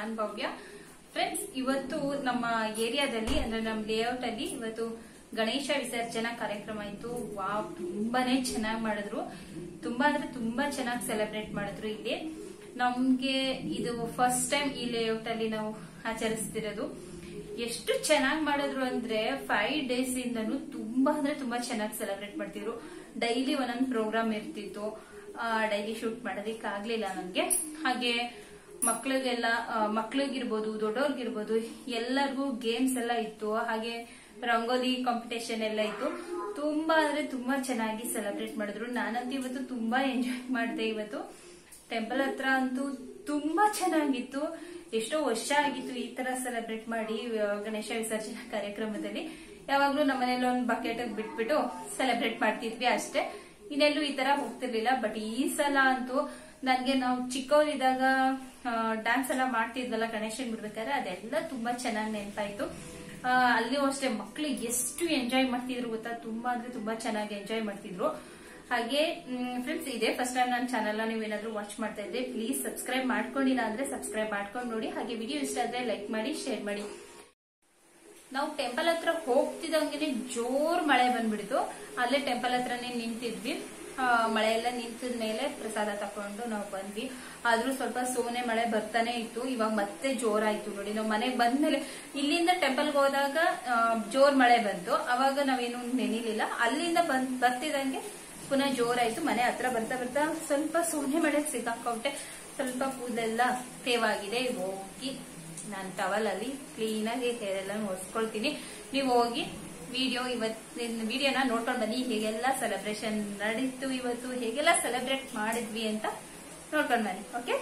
ನಾನ್ ಭವ್ಯ friends ಇವತ್ತು ನಮ್ಮ ಏರಿಯಾದಲ್ಲಿ ಅಂದ್ರೆ ನಮ್ಮ ಲೇಔಟ್ ಅಲ್ಲಿ ಇವತ್ತು ಗಣೇಶ ವಿಸರ್ಜನಾ ಕಾರ್ಯಕ್ರಮ ಇತ್ತು ವಾವ್ ತುಂಬಾನೇ ಚೆನ್ನಾಗಿ ಮಾಡಿದ್ರು ತುಂಬಾ ಅಂದ್ರೆ ತುಂಬಾ ಚೆನ್ನಾಗಿ ಸೆಲೆಬ್ರೇಟ್ ಮಾಡಿದ್ರು ಇಲ್ಲಿ ನಮ್ಗೆ ಇದು ಫಸ್ಟ್ ಟೈಮ್ ಈ ಲೇಔಟ್ ಅಲ್ಲಿ ನಾವು ಆಚರಿಸ್ತಿರೋದು ಎಷ್ಟು ಚೆನ್ನಾಗಿ ಮಾಡಿದ್ರು ಅಂದ್ರೆ ಫೈವ್ ಡೇಸ್ ಇಂದನು ತುಂಬಾ ಅಂದ್ರೆ ತುಂಬಾ ಚೆನ್ನಾಗಿ ಸೆಲೆಬ್ರೇಟ್ ಮಾಡ್ತಿದ್ರು ಡೈಲಿ ಒಂದೊಂದು ಪ್ರೋಗ್ರಾಮ್ ಇರ್ತಿತ್ತು ಡೈಲಿ ಶೂಟ್ ಮಾಡೋದಿಕ್ ಆಗ್ಲಿಲ್ಲ ನನ್ಗೆ ಹಾಗೆ ಮಕ್ಳಿಗೆಲ್ಲ ಆ, ಮಕ್ಳಿಗಿರ್ಬೋದು ದೊಡ್ಡವ್ರಿಗಿರ್ಬೋದು ಎಲ್ಲರಿಗೂ ಗೇಮ್ಸ್ ಎಲ್ಲ ಇತ್ತು ಹಾಗೆ ರಂಗೋಲಿ ಕಾಂಪಿಟೇಷನ್ ಎಲ್ಲ ಇತ್ತು ತುಂಬಾ ಅಂದ್ರೆ ತುಂಬಾ ಚೆನ್ನಾಗಿ ಸೆಲೆಬ್ರೇಟ್ ಮಾಡಿದ್ರು ನಾನಂತೂ ಇವತ್ತು ತುಂಬಾ ಎಂಜಾಯ್ ಮಾಡಿದೆ ಇವತ್ತು ಟೆಂಪಲ್ ಹತ್ರ ಅಂತೂ ತುಂಬಾ ಚೆನ್ನಾಗಿತ್ತು ಎಷ್ಟೋ ವರ್ಷ ಆಗಿತ್ತು ಈ ತರ ಸೆಲೆಬ್ರೇಟ್ ಮಾಡಿ ಆ, ಗಣೇಶ ವಿಸರ್ಜನಾ ಕಾರ್ಯಕ್ರಮದಲ್ಲಿ ಯಾವಾಗ್ಲೂ ನಮ್ಮನೇಲಿ ಒಂದು ಬಕೆಟ್ ಬಿಟ್ಬಿಟ್ಟು ಸೆಲೆಬ್ರೇಟ್ ಮಾಡ್ತಿದ್ವಿ ಅಷ್ಟೇ ಇನ್ನೆಲ್ಲೂ ಈ ತರ ಹೋಗ್ತಿರ್ಲಿಲ್ಲ ಬಟ್ ಈ ಸಲ ಅಂತೂ ನನ್ಗೆ ನಾವು ಚಿಕ್ಕವರಿದ್ದಾಗ ಡ್ಯಾನ್ಸ್ ಎಲ್ಲ ಮಾಡ್ತಿದ್ವಲ್ಲ ಗಣೇಶನ್ ಬಿಡ್ಬೇಕಾದ್ರೆ ಅದೆಲ್ಲ ತುಂಬಾ ಚೆನ್ನಾಗಿ ನೆನಪಾಯ್ತು ಆ, ಅಲ್ಲಿಯೂ ಅಷ್ಟೇ ಮಕ್ಳು ಎಷ್ಟು ಎಂಜಾಯ್ ಮಾಡ್ತಿದ್ರು ಗೊತ್ತಾ ತುಂಬಾ ಅಂದ್ರೆ ತುಂಬಾ ಚೆನ್ನಾಗಿ ಎಂಜಾಯ್ ಮಾಡ್ತಿದ್ರು ಹಾಗೆ ಫ್ರೆಂಡ್ಸ್ ಇದೇ ಫಸ್ಟ್ ಟೈಮ್ ನನ್ನ ಚಾನಲ್ ನೀವೇನಾದ್ರೂ ವಾಚ್ ಮಾಡ್ತಾ ಇದ್ರೆ ಪ್ಲೀಸ್ ಸಬ್ಸ್ಕ್ರೈಬ್ ಮಾಡ್ಕೊಂಡಿಲ್ಲ ಅಂದ್ರೆ ಸಬ್ಸ್ಕ್ರೈಬ್ ಮಾಡ್ಕೊಂಡು ನೋಡಿ ಹಾಗೆ ವಿಡಿಯೋ ಇಷ್ಟ ಆದ್ರೆ ಲೈಕ್ ಮಾಡಿ ಶೇರ್ ಮಾಡಿ ನಾವು ಟೆಂಪಲ್ ಹತ್ರ ಹೋಗ್ತಿದ್ದಂಗೆ ಜೋರ್ ಮಳೆ ಬಂದ್ಬಿಡ್ತು ಅಲ್ಲೇ ಟೆಂಪಲ್ ಹತ್ರನೇ ನಿಂತಿದ್ವಿ ಆ, ಮಳೆ ಎಲ್ಲ ನಿಂತಿದ ಮೇಲೆ ಪ್ರಸಾದ ತಕೊಂಡು ನಾವು ಬಂದ್ವಿ ಆದ್ರೂ ಸ್ವಲ್ಪ ಸೋನೆ ಮಳೆ ಬರ್ತಾನೆ ಇತ್ತು ಇವಾಗ ಮತ್ತೆ ಜೋರಾಯ್ತು ನೋಡಿ ನಾವು ಮನೆಗೆ ಬಂದ್ಮೇಲೆ ಇಲ್ಲಿಂದ ಟೆಂಪಲ್ಗೆ ಹೋದಾಗ ಆ, ಜೋರ್ ಮಳೆ ಬಂತು ಅವಾಗ ನಾವೇನು ನೆನಿಲಿಲ್ಲ ಅಲ್ಲಿಂದ ಬಂದ್ ಬರ್ತಿದಂಗೆ ಪುನಃ ಜೋರಾಯ್ತು ಮನೆ ಹತ್ರ ಬರ್ತಾ ಬರ್ತಾ ಸ್ವಲ್ಪ ಸೋನೆ ಮಳೆ ಸಿಕ್ಕಾಕೊಂಡೆ ಸ್ವಲ್ಪ ಕೂದಲೆಲ್ಲ ತೇವಾಗಿದೆ ಹೋಗಿ ನಾನು ಟವಲ್ ಅಲ್ಲಿ ಕ್ಲೀನ್ ಆಗಿ ಹೇರ್ ಎಲ್ಲ ಒರೆಸ್ಕೊಳ್ತೀನಿ ನೀವು ಹೋಗಿ ವಿಡಿಯೋ ಇವತ್ತಿನ ವಿಡಿಯೋನ ನೋಡ್ಕೊಂಡು ಬನ್ನಿ ಹೇಗೆಲ್ಲ ಸೆಲೆಬ್ರೇಷನ್ ನಡೀತು ಇವತ್ತು ಹೇಗೆಲ್ಲ ಸೆಲೆಬ್ರೇಟ್ ಮಾಡಿದ್ವಿ ಅಂತ ನೋಡ್ಕೊಂಡು ಬನ್ನಿ ಓಕೆ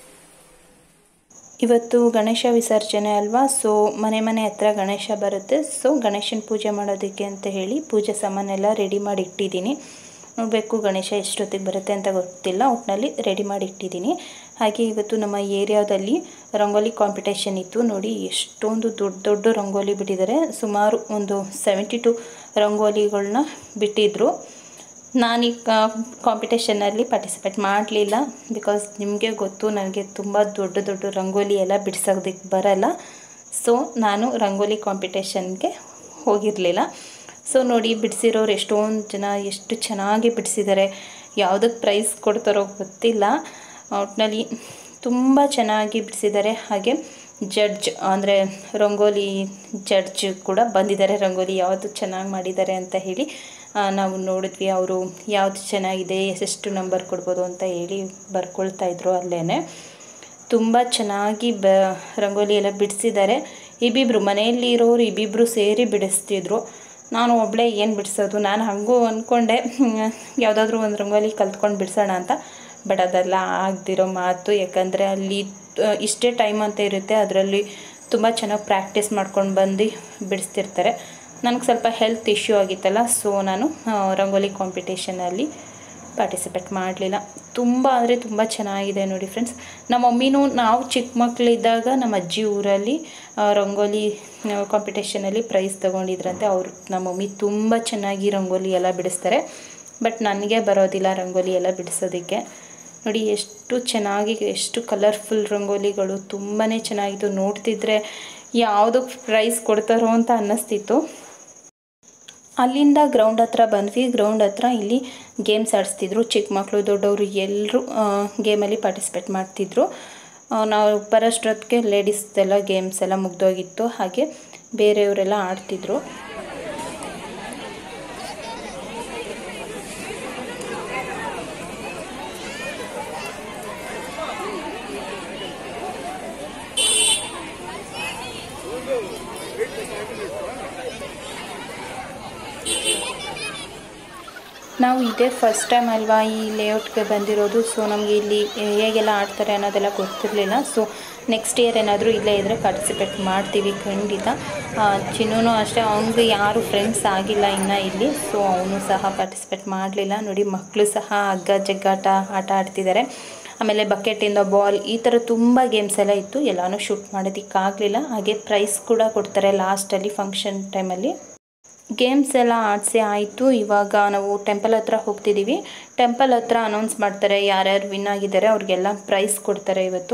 ಇವತ್ತು ಗಣೇಶ ವಿಸರ್ಜನೆ ಅಲ್ವಾ ಸೊ ಮನೆ ಮನೆ ಹತ್ರ ಗಣೇಶ ಬರುತ್ತೆ ಸೊ ಗಣೇಶನ ಪೂಜೆ ಮಾಡೋದಕ್ಕೆ ಅಂತ ಹೇಳಿ ಪೂಜೆ ಸಾಮಾನೆಲ್ಲ ರೆಡಿ ಮಾಡಿ ಇಟ್ಟಿದ್ದೀನಿ ನೋಡಬೇಕು ಗಣೇಶ ಎಷ್ಟೊತ್ತಿಗೆ ಬರುತ್ತೆ ಅಂತ ಗೊತ್ತಿಲ್ಲ ಒಟ್ಟಿನಲ್ಲಿ ರೆಡಿ ಮಾಡಿ ಇಟ್ಟಿದ್ದೀನಿ ಹಾಗೆ ಇವತ್ತು ನಮ್ಮ ಏರಿಯಾದಲ್ಲಿ ರಂಗೋಲಿ ಕಾಂಪಿಟೇಷನ್ ಇತ್ತು ನೋಡಿ ಎಷ್ಟೊಂದು ದೊಡ್ಡ ದೊಡ್ಡ ರಂಗೋಲಿ ಬಿಟ್ಟಿದ್ದಾರೆ ಸುಮಾರು ಒಂದು ಸೆವೆಂಟಿ ಟು ರಂಗೋಲಿಗಳನ್ನ ಬಿಟ್ಟಿದ್ರು ನಾನು ಈ ಕಾಂಪಿಟೇಷನಲ್ಲಿ ಪಾರ್ಟಿಸಿಪೇಟ್ ಮಾಡಲಿಲ್ಲ ಬಿಕಾಸ್ ನಿಮಗೆ ಗೊತ್ತು ನನಗೆ ತುಂಬ ದೊಡ್ಡ ದೊಡ್ಡ ರಂಗೋಲಿ ಎಲ್ಲ ಬಿಡ್ಸೋದಕ್ಕೆ ಬರಲ್ಲ ಸೊ ನಾನು ರಂಗೋಲಿ ಕಾಂಪಿಟೇಷನ್ಗೆ ಹೋಗಿರಲಿಲ್ಲ ಸೊ ನೋಡಿ ಬಿಡಿಸಿರೋರು ಎಷ್ಟೊಂದು ಜನ ಎಷ್ಟು ಚೆನ್ನಾಗಿ ಬಿಡಿಸಿದ್ದಾರೆ ಯಾವುದಕ್ಕೆ ಪ್ರೈಸ್ ಕೊಡ್ತಾರೋ ಗೊತ್ತಿಲ್ಲ ಒಟ್ಟಿನಲ್ಲಿ ತುಂಬ ಚೆನ್ನಾಗಿ ಬಿಡಿಸಿದ್ದಾರೆ ಹಾಗೆ ಜಡ್ಜ್ ಅಂದರೆ ರಂಗೋಲಿ ಜಡ್ಜ್ ಕೂಡ ಬಂದಿದ್ದಾರೆ ರಂಗೋಲಿ ಯಾವುದು ಚೆನ್ನಾಗಿ ಮಾಡಿದ್ದಾರೆ ಅಂತ ಹೇಳಿ ಆ, ನಾವು ನೋಡಿದ್ವಿ ಅವರು ಯಾವುದು ಚೆನ್ನಾಗಿದೆ ಎಷ್ಟೆಷ್ಟು ನಂಬರ್ ಕೊಡ್ಬೋದು ಅಂತ ಹೇಳಿ ಬರ್ಕೊಳ್ತಾ ಇದ್ರು ಅಲ್ಲೇ ತುಂಬ ಚೆನ್ನಾಗಿ ಬ ರಂಗೋಲಿ ಎಲ್ಲ ಬಿಡಿಸಿದ್ದಾರೆ ಇಬ್ಬಿಬ್ರು ಮನೆಯಲ್ಲಿ ಇರೋರು ಇಬ್ಬಿಬ್ರು ಸೇರಿ ಬಿಡಿಸ್ತಿದ್ರು ನಾನು ಒಬ್ಬಳೇ ಏನು ಬಿಡಿಸೋದು ನಾನು ಹಾಗೂ ಅಂದ್ಕೊಂಡೆ ಯಾವುದಾದ್ರೂ ಒಂದು ರಂಗೋಲಿ ಕಲ್ತ್ಕೊಂಡು ಬಿಡಿಸೋಣ ಅಂತ ಬಟ್ ಅದೆಲ್ಲ ಆಗದಿರೋ ಮಾತು ಯಾಕಂದರೆ ಅಲ್ಲಿ ಆ, ಇಷ್ಟೇ ಟೈಮ್ ಅಂತ ಇರುತ್ತೆ ಅದರಲ್ಲಿ ತುಂಬ ಚೆನ್ನಾಗಿ ಪ್ರಾಕ್ಟೀಸ್ ಮಾಡ್ಕೊಂಡು ಬಂದು ಬಿಡಿಸ್ತಿರ್ತಾರೆ ನನಗೆ ಸ್ವಲ್ಪ ಹೆಲ್ತ್ ಇಶ್ಯೂ ಆಗಿತ್ತಲ್ಲ ಸೊ ನಾನು ಆ, ರಂಗೋಲಿ ಕಾಂಪಿಟೇಷನಲ್ಲಿ ಪಾರ್ಟಿಸಿಪೇಟ್ ಮಾಡಲಿಲ್ಲ ತುಂಬ ಅಂದರೆ ತುಂಬ ಚೆನ್ನಾಗಿದೆ ನೋಡಿ ಫ್ರೆಂಡ್ಸ್ ನಮ್ಮ ಮಮ್ಮಿನೂ ನಾವು ಚಿಕ್ಕ ಮಕ್ಕಳಿದ್ದಾಗ ನಮ್ಮ ಅಜ್ಜಿ ಊರಲ್ಲಿ ಆ, ರಂಗೋಲಿ ಕಾಂಪಿಟೇಷನಲ್ಲಿ ಪ್ರೈಸ್ ತೊಗೊಂಡಿದ್ರಂತೆ ಅವರು ನಮ್ಮ ಮಮ್ಮಿ ತುಂಬ ಚೆನ್ನಾಗಿ ರಂಗೋಲಿ ಎಲ್ಲ ಬಿಡಿಸ್ತಾರೆ ಬಟ್ ನನಗೆ ಬರೋದಿಲ್ಲ ರಂಗೋಲಿ ಎಲ್ಲ ಬಿಡಿಸೋದಕ್ಕೆ ನೋಡಿ ಎಷ್ಟು ಚೆನ್ನಾಗಿ ಎಷ್ಟು ಕಲರ್ಫುಲ್ ರಂಗೋಲಿಗಳು ತುಂಬಾ ಚೆನ್ನಾಗಿತ್ತು ನೋಡ್ತಿದ್ರೆ ಯಾವುದಕ್ಕೆ ಪ್ರೈಸ್ ಕೊಡ್ತಾರೋ ಅಂತ ಅನ್ನಿಸ್ತಿತ್ತು ಅಲ್ಲಿಂದ ಗ್ರೌಂಡ್ ಹತ್ರ ಬಂದ್ವಿ ಗ್ರೌಂಡ್ ಹತ್ರ ಇಲ್ಲಿ ಗೇಮ್ಸ್ ಆಡಿಸ್ತಿದ್ರು ಚಿಕ್ಕ ಮಕ್ಕಳು ದೊಡ್ಡವರು ಎಲ್ಲರೂ ಗೇಮಲ್ಲಿ ಪಾರ್ಟಿಸಿಪೇಟ್ ಮಾಡ್ತಿದ್ರು ಆ, ನಾವು ಬರೋಷ್ಟೊತ್ತಿಗೆ ಲೇಡೀಸ್ದೆಲ್ಲ ಗೇಮ್ಸ್ ಎಲ್ಲ ಮುಗ್ದೋಗಿತ್ತು ಹಾಗೆ ಬೇರೆಯವರೆಲ್ಲ ಆಡ್ತಿದ್ರು ನಾವು ಇದೇ ಫಸ್ಟ್ ಟೈಮ್ ಅಲ್ವಾ ಈ ಲೇಔಟ್ಗೆ ಬಂದಿರೋದು ಸೊ ನಮಗೆ ಇಲ್ಲಿ ಹೇಗೆಲ್ಲ ಆಡ್ತಾರೆ ಅನ್ನೋದೆಲ್ಲ ಗೊತ್ತಿರಲಿಲ್ಲ ಸೊ ನೆಕ್ಸ್ಟ್ ಇಯರ್ ಏನಾದರೂ ಇಲ್ಲೇ ಇದ್ದರೆ ಪಾರ್ಟಿಸಿಪೇಟ್ ಮಾಡ್ತೀವಿ ಖಂಡಿತ ಆ, ಚಿನ್ನೂ ಅಷ್ಟೇ ಅವ್ನಿಗೆ ಯಾರು ಫ್ರೆಂಡ್ಸ್ ಆಗಿಲ್ಲ ಇನ್ನು ಇಲ್ಲಿ ಸೊ ಅವನು ಸಹ ಪಾರ್ಟಿಸಿಪೇಟ್ ಮಾಡಲಿಲ್ಲ ನೋಡಿ ಮಕ್ಕಳು ಸಹ ಹಗ್ಗ ಜಗ್ಗಾಟ ಆಟ ಆಡ್ತಿದ್ದಾರೆ ಆಮೇಲೆ ಬಕೆಟಿಂದ ಬಾಲ್ ಈ ಥರ ತುಂಬ ಗೇಮ್ಸ್ ಎಲ್ಲ ಇತ್ತು ಎಲ್ಲನೂ ಶೂಟ್ ಮಾಡೋದಕ್ಕಾಗಲಿಲ್ಲ ಹಾಗೆ ಪ್ರೈಸ್ ಕೂಡ ಕೊಡ್ತಾರೆ ಲಾಸ್ಟಲ್ಲಿ ಫಂಕ್ಷನ್ ಟೈಮಲ್ಲಿ ಗೇಮ್ಸ್ ಎಲ್ಲ ಆಡಿಸಿ ಆಯಿತು ಇವಾಗ ನಾವು ಟೆಂಪಲ್ ಹತ್ರ ಹೋಗ್ತಿದ್ದೀವಿ ಟೆಂಪಲ್ ಹತ್ರ ಅನೌನ್ಸ್ ಮಾಡ್ತಾರೆ ಯಾರ್ಯಾರು ವಿನ್ ಆಗಿದ್ದಾರೆ ಅವ್ರಿಗೆಲ್ಲ ಪ್ರೈಸ್ ಕೊಡ್ತಾರೆ ಇವತ್ತು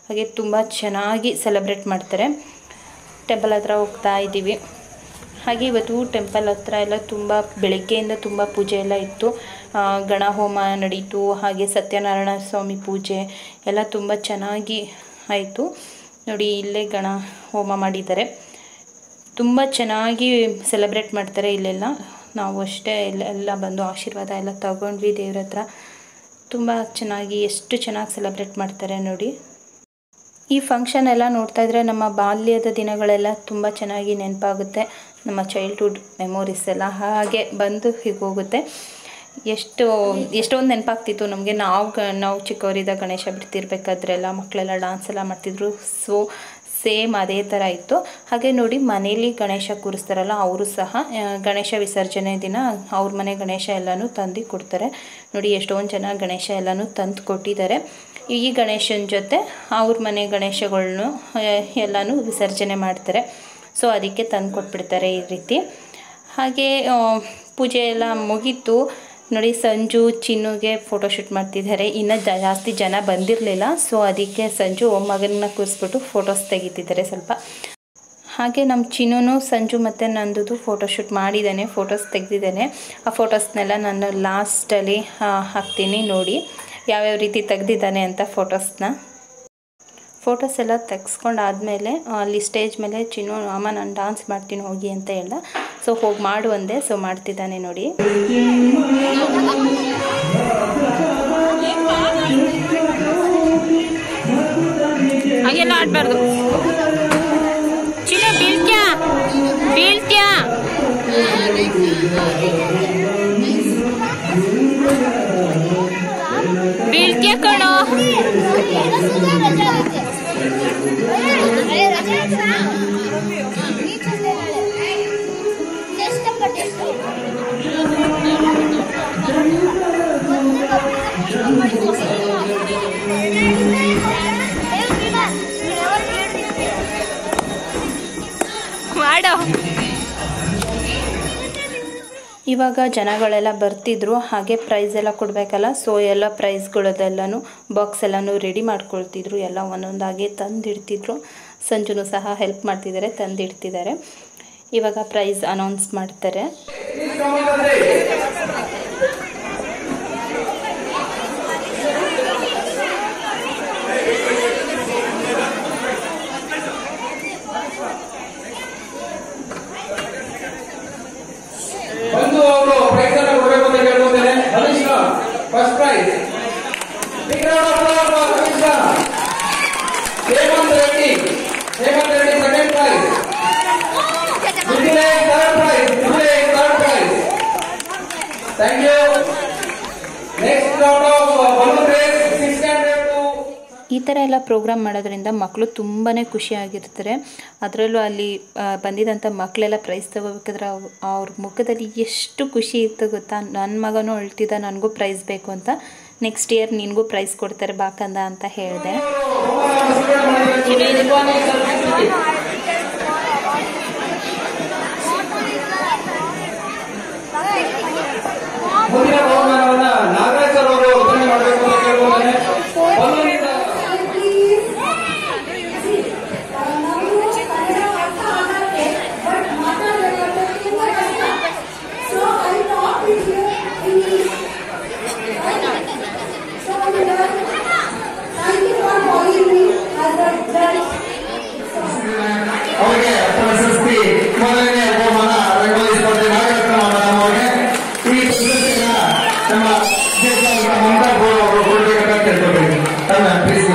ಹಾಗೆ ತುಂಬ ಚೆನ್ನಾಗಿ ಸೆಲೆಬ್ರೇಟ್ ಮಾಡ್ತಾರೆ ಟೆಂಪಲ್ ಹತ್ರ ಹೋಗ್ತಾ ಇದ್ದೀವಿ ಹಾಗೆ ಇವತ್ತು ಟೆಂಪಲ್ ಹತ್ರ ಎಲ್ಲ ತುಂಬ ಬೆಳಗ್ಗೆಯಿಂದ ತುಂಬ ಪೂಜೆ ಎಲ್ಲ ಇತ್ತು ಆ, ಗಣ ಹೋಮ ನಡೀತು ಹಾಗೆ ಸತ್ಯನಾರಾಯಣ ಸ್ವಾಮಿ ಪೂಜೆ ಎಲ್ಲ ತುಂಬ ಚೆನ್ನಾಗಿ ಆಯಿತು ನೋಡಿ ಇಲ್ಲೇ ಗಣ ಹೋಮ ಮಾಡಿದ್ದಾರೆ ತುಂಬ ಚೆನ್ನಾಗಿ ಸೆಲೆಬ್ರೇಟ್ ಮಾಡ್ತಾರೆ ಇಲ್ಲೆಲ್ಲ ನಾವು ಅಷ್ಟೇ ಎಲ್ಲ ಎಲ್ಲ ಬಂದು ಆಶೀರ್ವಾದ ಎಲ್ಲ ತಗೊಂಡ್ವಿ ದೇವ್ರ ಹತ್ರ ತುಂಬ ಚೆನ್ನಾಗಿ ಎಷ್ಟು ಚೆನ್ನಾಗಿ ಸೆಲೆಬ್ರೇಟ್ ಮಾಡ್ತಾರೆ ನೋಡಿ ಈ ಫಂಕ್ಷನ್ ಎಲ್ಲ ನೋಡ್ತಾ ಇದ್ರೆ ನಮ್ಮ ಬಾಲ್ಯದ ದಿನಗಳೆಲ್ಲ ತುಂಬ ಚೆನ್ನಾಗಿ ನೆನಪಾಗುತ್ತೆ ನಮ್ಮ ಚೈಲ್ಡ್ಹುಡ್ ಮೆಮೊರೀಸ್ ಎಲ್ಲ ಹಾಗೆ ಬಂದು ಹೀಗೆ ಹೋಗುತ್ತೆ ಎಷ್ಟು ಎಷ್ಟೊಂದು ನೆನಪಾಗ್ತಿತ್ತು ನಮಗೆ ನಾವು ಗ ನಾವು ಚಿಕ್ಕವರಿದ್ದ ಗಣೇಶ ಬಿಡ್ತಿರ್ಬೇಕಾದ್ರೆಲ್ಲ ಮಕ್ಕಳೆಲ್ಲ ಡ್ಯಾನ್ಸ್ ಎಲ್ಲ ಮಾಡ್ತಿದ್ರು ಸೊ ಸೇಮ್ ಅದೇ ಥರ ಇತ್ತು ಹಾಗೆ ನೋಡಿ ಮನೇಲಿ ಗಣೇಶ ಕೂರಿಸ್ತಾರಲ್ಲ ಅವರು ಸಹ ಆ, ಗಣೇಶ ವಿಸರ್ಜನೆ ದಿನ ಅವ್ರ ಮನೆ ಗಣೇಶ ಎಲ್ಲನೂ ತಂದು ಕೊಡ್ತಾರೆ ನೋಡಿ ಎಷ್ಟೊಂದು ಜನ ಗಣೇಶ ಎಲ್ಲನೂ ತಂದು ಕೊಟ್ಟಿದ್ದಾರೆ ಈ ಗಣೇಶನ ಜೊತೆ ಅವ್ರ ಮನೆ ಗಣೇಶಗಳ್ನು ಎಲ್ಲನೂ ವಿಸರ್ಜನೆ ಮಾಡ್ತಾರೆ ಸೊ ಅದಕ್ಕೆ ತಂದು ಕೊಟ್ಬಿಡ್ತಾರೆ ಈ ರೀತಿ ಹಾಗೆ ಆ, ಪೂಜೆ ಎಲ್ಲ ಮುಗೀತು ನೋಡಿ ಸಂಜು ಚಿನ್ನುಗೆ ಫೋಟೋಶೂಟ್ ಮಾಡ್ತಿದ್ದಾರೆ ಇನ್ನು ಜ- ಜಾಸ್ತಿ ಜನ ಬಂದಿರಲಿಲ್ಲ ಸೊ ಅದಕ್ಕೆ ಸಂಜು ಮಗನ ಕೂರಿಸ್ಬಿಟ್ಟು ಫೋಟೋಸ್ ತೆಗಿತಿದ್ದಾರೆ ಸ್ವಲ್ಪ ಹಾಗೆ ನಮ್ಮ ಚಿನ್ನೂ ಸಂಜು ಮತ್ತು ನಂದು ಫೋಟೋಶೂಟ್ ಮಾಡಿದ್ದಾನೆ ಫೋಟೋಸ್ ತೆಗೆದಿದ್ದಾನೆ ಆ ಫೋಟೋಸ್ನೆಲ್ಲ ನಾನು ಲಾಸ್ಟಲ್ಲಿ ಹಾಕ್ತೀನಿ ನೋಡಿ ಯಾವ್ಯಾವ ರೀತಿ ತೆಗ್ದಿದ್ದಾನೆ ಅಂತ ಫೋಟೋಸ್ನ ಫೋಟೋಸ್ ಎಲ್ಲ ತೆಗ್ಸ್ಕೊಂಡಾದ್ಮೇಲೆ ಅಲ್ಲಿ ಸ್ಟೇಜ್ ಮೇಲೆ ಚಿನ್ನು ಅಮ್ಮ ನಾನು ಡಾನ್ಸ್ ಮಾಡ್ತೀನಿ ಹೋಗಿ ಅಂತ ಹೇಳ್ದ ಸೊ ಹೋಗಿ ಮಾಡು ಅಂದೆ ಸೊ ಮಾಡ್ತಿದ್ದಾನೆ ನೋಡಿ ಹಾಗೆಲ್ಲ ಆಡ್ಬಾರ್ದು ಚಿನ್ನ ಬೀಳ್ತ್ಯಾ ಬೀಳ್ತ್ಯಾ ಬೀಳ್ತ್ಯಾ ಕಣೋ ಮಾಡೋ ಇವಾಗ ಜನಗಳೆಲ್ಲ ಬರ್ತಿದ್ರು ಹಾಗೆ ಪ್ರೈಸ್ ಎಲ್ಲ ಕೊಡಬೇಕಲ್ಲ ಸೊ ಎಲ್ಲ ಪ್ರೈಸ್ಗಳದೆಲ್ಲನೂ ಬಾಕ್ಸ್ ಎಲ್ಲನೂ ರೆಡಿ ಮಾಡ್ಕೊಳ್ತಿದ್ರು ಎಲ್ಲ ಒಂದೊಂದಾಗಿ ತಂದಿಡ್ತಿದ್ರು ಸಂಜುನು ಸಹ ಹೆಲ್ಪ್ ಮಾಡ್ತಿದ್ದಾರೆ ತಂದಿಡ್ತಿದ್ದಾರೆ ಇವಾಗ ಪ್ರೈಸ್ ಅನೌನ್ಸ್ ಮಾಡ್ತಾರೆ ಬಂದು ಅವರು ಪ್ರೈಸ್ ಅನ್ನು ಕೊಡಬೇಕು ಅಂತ ಕೇಳ್ಕೊತೇನೆ Harish Rao first prize big round of applause for Harish Rao Hemanth Reddy Hemanth Reddy second prize Mithilesh third prize Mithilesh third prize thank you next round of balloon race six hundred to ಈ ಥರ ಎಲ್ಲ ಪ್ರೋಗ್ರಾಮ್ ಮಾಡೋದ್ರಿಂದ ಮಕ್ಕಳು ತುಂಬಾ ಖುಷಿಯಾಗಿರ್ತಾರೆ ಅದರಲ್ಲೂ ಅಲ್ಲಿ ಆ, ಬಂದಿದ್ದಂಥ ಮಕ್ಕಳೆಲ್ಲ ಪ್ರೈಸ್ ತಗೋಬೇಕಾದ್ರೆ ಅವ್- ಅವ್ರ ಮುಖದಲ್ಲಿ ಎಷ್ಟು ಖುಷಿ ಇತ್ತು ಗೊತ್ತಾ ನನ್ನ ಮಗನೂ ಅಳ್ತಿದ್ದ ನನಗೂ ಪ್ರೈಸ್ ಬೇಕು ಅಂತ ನೆಕ್ಸ್ಟ್ ಇಯರ್ ನಿನಗೂ ಪ್ರೈಸ್ ಕೊಡ್ತಾರೆ ಬಾಕಂದ ಅಂತ ಹೇಳಿದೆ ಮುಂದಿನ ಬಹುಮಾನವನ್ನ ನಾಗರಾಜ್ ಸರ್ ಅವರು ವಿತರಣೆ ಮಾಡಬೇಕು ಅಂತ ಕೇಳ್ಕೊತೇನೆ ಬಲೂನಿಂದ So I talk with you in English. So thank you for calling me as a judge. ಅವರಿಗೆ ಪ್ರಶಸ್ತಿ ಮೊದಲನೇ ಬಹುಮಾನ ರಂಗೋಲಿ ಸ್ಪರ್ಧೆ ನಾಗರತ್ನ ಮೇಡಮ್ ಅವರಿಗೆ ಈ ಪ್ರಶಸ್ತಿನ ನಮ್ಮ ಅಧ್ಯಕ್ಷರಾದ ಮಮತಾ ಬೋರ್ ಅವರು ಕೊಡಬೇಕಂತ ಕೇಳ್ಕೊಳ್ತೀನಿ ಪ್ಲೀಸ್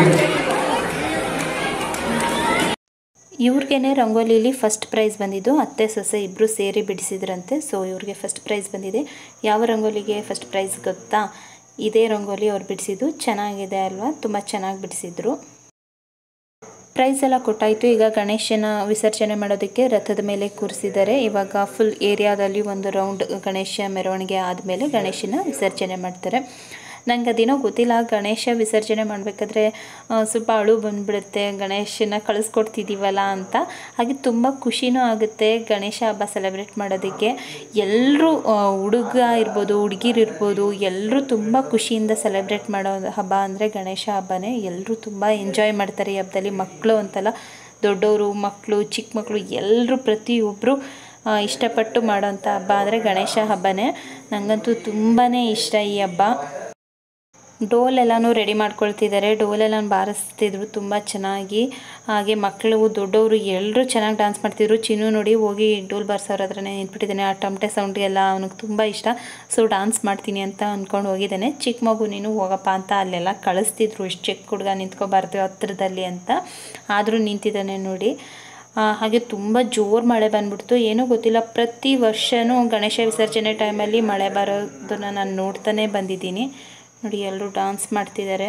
ಇವ್ರಿಗೇನೆ ರಂಗೋಲಿಲಿ ಫಸ್ಟ್ ಪ್ರೈಸ್ ಬಂದಿದ್ದು ಅತ್ತೆ ಸೊಸೆ ಇಬ್ಬರು ಸೇರಿ ಬಿಡಿಸಿದ್ರಂತೆ ಸೊ ಇವ್ರಿಗೆ ಫಸ್ಟ್ ಪ್ರೈಸ್ ಬಂದಿದೆ ಯಾವ ರಂಗೋಲಿಗೆ ಫಸ್ಟ್ ಪ್ರೈಸ್ ಗೊತ್ತಾ ಇದೇ ರಂಗೋಲಿ ಅವ್ರು ಬಿಡಿಸಿದ್ದು ಚೆನ್ನಾಗಿದೆ ಅಲ್ವಾ ತುಂಬ ಚೆನ್ನಾಗಿ ಬಿಡಿಸಿದ್ರು ಪ್ರೈಸ್ ಎಲ್ಲ ಕೊಟ್ಟಾಯಿತು ಈಗ ಗಣೇಶನ ವಿಸರ್ಜನೆ ಮಾಡೋದಕ್ಕೆ ರಥದ ಮೇಲೆ ಕೂರಿಸಿದ್ದಾರೆ ಇವಾಗ ಫುಲ್ ಏರಿಯಾದಲ್ಲಿ ಒಂದು ರೌಂಡ್ ಗಣೇಶ ಮೆರವಣಿಗೆ ಆದಮೇಲೆ ಗಣೇಶನ ವಿಸರ್ಜನೆ ಮಾಡ್ತಾರೆ ನಂಗೆ ಅದೇನೋ ಗೊತ್ತಿಲ್ಲ ಗಣೇಶ ವಿಸರ್ಜನೆ ಮಾಡಬೇಕಾದ್ರೆ ಸ್ವಲ್ಪ ಅಳು ಬಂದ್ಬಿಡುತ್ತೆ ಗಣೇಶನ ಕಳಿಸ್ಕೊಡ್ತಿದ್ದೀವಲ್ಲ ಅಂತ ಹಾಗೆ ತುಂಬ ಖುಷಿನೂ ಆಗುತ್ತೆ ಗಣೇಶ ಹಬ್ಬ ಸೆಲೆಬ್ರೇಟ್ ಮಾಡೋದಕ್ಕೆ ಎಲ್ಲರೂ ಹುಡುಗ ಇರ್ಬೋದು ಹುಡುಗಿರು ಇರ್ಬೋದು ಎಲ್ಲರೂ ತುಂಬ ಖುಷಿಯಿಂದ ಸೆಲೆಬ್ರೇಟ್ ಮಾಡೋ ಹಬ್ಬ ಅಂದರೆ ಗಣೇಶ ಹಬ್ಬನೇ ಎಲ್ಲರೂ ತುಂಬ ಎಂಜಾಯ್ ಮಾಡ್ತಾರೆ ಈ ಹಬ್ಬದಲ್ಲಿ ಮಕ್ಕಳು ಅಂತಲ್ಲ ದೊಡ್ಡವರು ಮಕ್ಕಳು ಚಿಕ್ಕ ಮಕ್ಕಳು ಎಲ್ಲರೂ ಪ್ರತಿಯೊಬ್ಬರು ಇಷ್ಟಪಟ್ಟು ಮಾಡೋಂಥ ಹಬ್ಬ ಅಂದರೆ ಗಣೇಶ ಹಬ್ಬನೇ ನನಗಂತೂ ತುಂಬಾ ಇಷ್ಟ ಈ ಹಬ್ಬ ಡೋಲೆಲ್ಲನೂ ರೆಡಿ ಮಾಡ್ಕೊಳ್ತಿದ್ದಾರೆ ಡೋಲೆಲ್ಲ ಬಾರಿಸ್ತಿದ್ರು ತುಂಬ ಚೆನ್ನಾಗಿ ಹಾಗೆ ಮಕ್ಕಳು ದೊಡ್ಡವರು ಎಲ್ಲರೂ ಚೆನ್ನಾಗಿ ಡ್ಯಾನ್ಸ್ ಮಾಡ್ತಿದ್ರು ಚಿನ್ನು ನೋಡಿ ಹೋಗಿ ಡೋಲ್ ಬಾರಿಸೋರ ಹತ್ರನೇ ನಿಂತ್ಬಿಟ್ಟಿದ್ದಾನೆ ಆ ಟಮಟೆ ಸೌಂಡ್ಗೆಲ್ಲ ಅವನಿಗೆ ತುಂಬ ಇಷ್ಟ ಸೊ ಡ್ಯಾನ್ಸ್ ಮಾಡ್ತೀನಿ ಅಂತ ಅಂದ್ಕೊಂಡು ಹೋಗಿದ್ದಾನೆ ಚಿಕ್ಕ ಮಗು ನೀನು ಹೋಗಪ್ಪ ಅಂತ ಅಲ್ಲೆಲ್ಲ ಕಳಿಸ್ತಿದ್ರು ಇಷ್ಟು ಚಿಕ್ಕ ಹುಡುಗ ನಿಂತ್ಕೋಬಾರ್ದು ಹತ್ರದಲ್ಲಿ ಅಂತ ಆದರೂ ನಿಂತಿದ್ದಾನೆ ನೋಡಿ ಆ, ಹಾಗೆ ತುಂಬ ಜೋರು ಮಳೆ ಬಂದ್ಬಿಡ್ತು ಏನೂ ಗೊತ್ತಿಲ್ಲ ಪ್ರತಿ ವರ್ಷವೂ ಗಣೇಶ ವಿಸರ್ಜನೆ ಟೈಮಲ್ಲಿ ಮಳೆ ಬರೋದನ್ನು ನಾನು ನೋಡ್ತಾನೆ ಬಂದಿದ್ದೀನಿ ನೋಡಿ ಎಲ್ಲರೂ ಡ್ಯಾನ್ಸ್ ಮಾಡ್ತಿದ್ದಾರೆ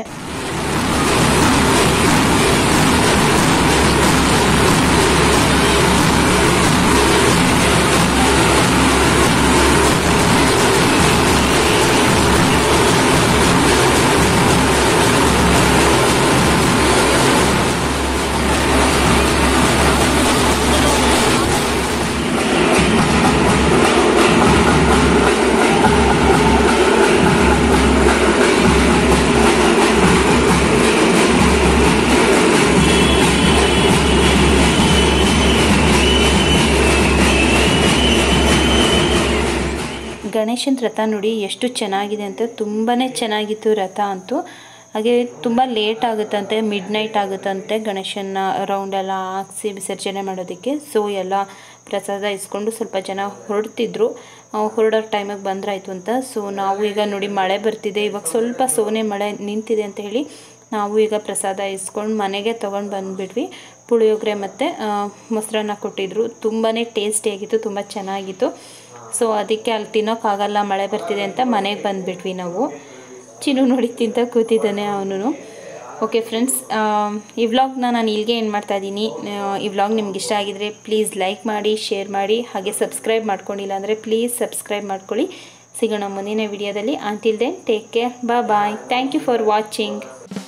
ಗಣೇಶನ ರಥ ನೋಡಿ ಎಷ್ಟು ಚೆನ್ನಾಗಿದೆ ಅಂತ ತುಂಬಾ ಚೆನ್ನಾಗಿತ್ತು ರಥ ಅಂತೂ ಹಾಗೆ ತುಂಬ ಲೇಟ್ ಆಗುತ್ತಂತೆ ಮಿಡ್ ನೈಟ್ ಆಗುತ್ತಂತೆ ಗಣೇಶನ ರೌಂಡೆಲ್ಲ ಹಾಕ್ಸಿ ವಿಸರ್ಜನೆ ಮಾಡೋದಕ್ಕೆ ಸೊ ಎಲ್ಲ ಪ್ರಸಾದ ಇಸ್ಕೊಂಡು ಸ್ವಲ್ಪ ಜನ ಹೊರಡ್ತಿದ್ರು ಆ, ಹೊರಡೋ ಟೈಮಿಗೆ ಬಂದ್ರಾಯ್ತು ಅಂತ ಸೊ ನಾವು ಈಗ ನೋಡಿ ಮಳೆ ಬರ್ತಿದೆ ಇವಾಗ ಸ್ವಲ್ಪ ಸೋನೆ ಮಳೆ ನಿಂತಿದೆ ಅಂತ ಹೇಳಿ ನಾವು ಈಗ ಪ್ರಸಾದ ಇಸ್ಕೊಂಡು ಮನೆಗೆ ತೊಗೊಂಡು ಬಂದುಬಿಟ್ವಿ ಪುಳಿಯೋಗರೆ ಮತ್ತು ಮೊಸರನ್ನ ಕೊಟ್ಟಿದ್ರು ತುಂಬಾ ಟೇಸ್ಟಿಯಾಗಿತ್ತು ತುಂಬ ಚೆನ್ನಾಗಿತ್ತು ಸೊ ಅದಕ್ಕೆ ಅಲ್ಲಿ ತಿನ್ನೋಕ್ಕಾಗಲ್ಲ ಮಳೆ ಬರ್ತಿದೆ ಅಂತ ಮನೆಗೆ ಬಂದುಬಿಟ್ವಿ ನಾವು ಚಿನ್ನು ನೋಡಿ ತಿಂತ ಕೂತಿದ್ದಾನೆ ಅವನು ಓಕೆ ಫ್ರೆಂಡ್ಸ್ ಈ ವ್ಲಾಗ್ನ ನಾನು ಇಲ್ಲಿಗೆ ಏನು ಮಾಡ್ತಾ ಇದ್ದೀನಿ ಈ ವ್ಲಾಗ್ ನಿಮ್ಗೆ ಇಷ್ಟ ಆಗಿದ್ರೆ ಪ್ಲೀಸ್ ಲೈಕ್ ಮಾಡಿ ಶೇರ್ ಮಾಡಿ ಹಾಗೆ ಸಬ್ಸ್ಕ್ರೈಬ್ ಮಾಡ್ಕೊಂಡಿಲ್ಲ ಅಂದರೆ ಪ್ಲೀಸ್ ಸಬ್ಸ್ಕ್ರೈಬ್ ಮಾಡ್ಕೊಳ್ಳಿ ಸಿಗೋಣ ಮುಂದಿನ ವಿಡಿಯೋದಲ್ಲಿ ಅಂಟಿಲ್ ದೆನ್ ಟೇಕ್ ಕೇರ್ ಬಾ bye thank you for watching